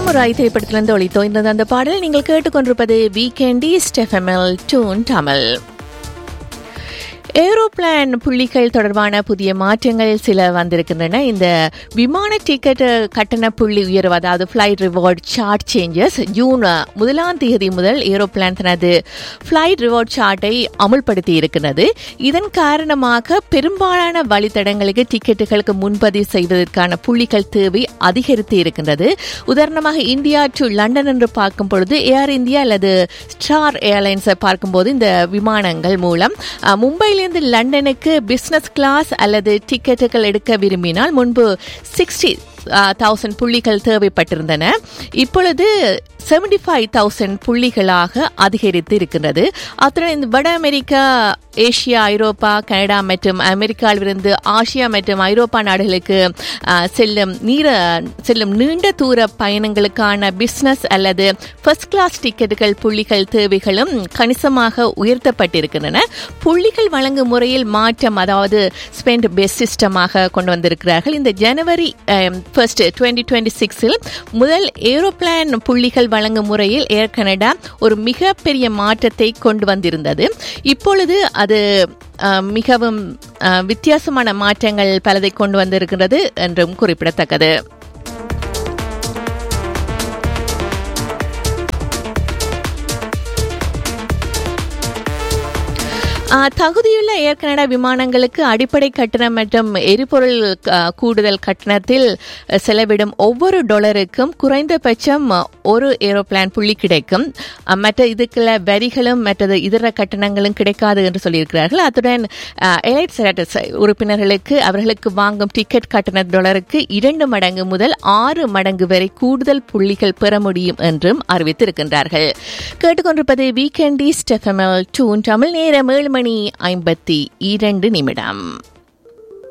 samurai திரைப்படத்திலிருந்து ஒளித்தோய்ந்தது அந்த பாடல் நீங்கள் கேட்டுக்கொண்டிருப்பது வீக்கெண்டி ஸ்டெஃபெமல் டூன் தமிழ் ஏரோப்ளான் புள்ளிகள் தொடர்பான புதிய மாற்றங்கள் சில வந்திருக்கின்றன இந்த விமான டிக்கெட் கட்டண புள்ளி உயர்வு அதாவது flight reward chart changes June முதலாம் தேதி முதல் ஏரோப்ளான் தனது ஃபிளைட் ரிவார்ட் சார்ட்டை அமுல்படுத்தி இருக்கிறது இதன் காரணமாக பெரும்பாலான வழித்தடங்களுக்கு டிக்கெட்டுகளுக்கு முன்பதிவு செய்வதற்கான புள்ளிகள் தேவை அதிகரித்து இருக்கின்றது உதாரணமாக இந்தியா டு லண்டன் என்று பார்க்கும் பொழுது ஏர் இந்தியா அல்லது ஸ்டார் ஏர்லைன்ஸை பார்க்கும்போது இந்த விமானங்கள் மூலம் அஹ், மும்பையிலிருந்து லண்டனுக்கு பிசினஸ் கிளாஸ் அல்லது டிக்கெட்டுகள் எடுக்க விரும்பினால் முன்பு சிக்ஸ்டி தௌசண்ட் புள்ளிகள் தேவைப்பட்டிருந்தன இப்பொழுது செவன்டி ஃபைவ் தௌசண்ட் புள்ளிகளாக அதிகரித்து இருக்கின்றது அத்துடன் இந்த வட அமெரிக்கா ஏசியா ஐரோப்பா கனடா மற்றும் அமெரிக்காவிலிருந்து ஆசியா மற்றும் ஐரோப்பா நாடுகளுக்கு அஹ், செல்லும் நீர செல்லும் நீண்ட தூர பயணங்களுக்கான பிசினஸ் அல்லது ஃபர்ஸ்ட் கிளாஸ் டிக்கெட்டுகள் புள்ளிகள் தேவைகளும் கணிசமாக உயர்த்தப்பட்டிருக்கின்றன புள்ளிகள் வழங்கும் முறையில் மாற்றம் அதாவது ஸ்பெண்ட் பெஸ்ட் சிஸ்டமாக கொண்டு வந்திருக்கிறார்கள் இந்த ஜனவரி ஃபர்ஸ்ட் டுவெண்ட்டி டுவெண்ட்டி சிக்ஸில் முதல் ஏரோப்ளான் புள்ளிகள் வழங்கும் முறையில் ஏர் கனடா ஒரு மிகப்பெரிய மாற்றத்தை கொண்டு வந்திருந்தது இப்பொழுது அது அஹ், மிகவும் அஹ், வித்தியாசமான மாற்றங்கள் பலதை கொண்டு வந்திருக்கிறது என்றும் குறிப்பிடத்தக்கது ஆ, தகுதியுள்ள ஏர் கனடா விமானங்களுக்கு அடிப்படை கட்டணம் மற்றும் எரிபொருள் ஆ, கூடுதல் கட்டணத்தில் செலவிடும் ஒவ்வொரு டாலருக்கும் குறைந்தபட்சம் ஒரு ஏரோப்ளான் புள்ளி கிடைக்கும் ஆ, மற்ற இதுக்குள்ள வரிகளும் மற்றது இதர கட்டணங்களும் கிடைக்காது என்று சொல்லியிருக்கிறார்கள் அத்துடன் எலைட் செரட்டஸ் உறுப்பினர்களுக்கு அவர்களுக்கு வாங்கும் டிக்கெட் கட்டண டாலருக்கு இரண்டு மடங்கு முதல் ஆறு மடங்கு வரை கூடுதல் புள்ளிகள் பெற முடியும் என்றும் அறிவித்திருக்கின்றார்கள் கேட்டுக்கொண்டிருப்பது வீக்கெண்டி ஸ்டெஃபமல் டூன் தமிழ் நேரம் ஏழு மணி ஐம்பத்தி இரண்டு நிமிடம்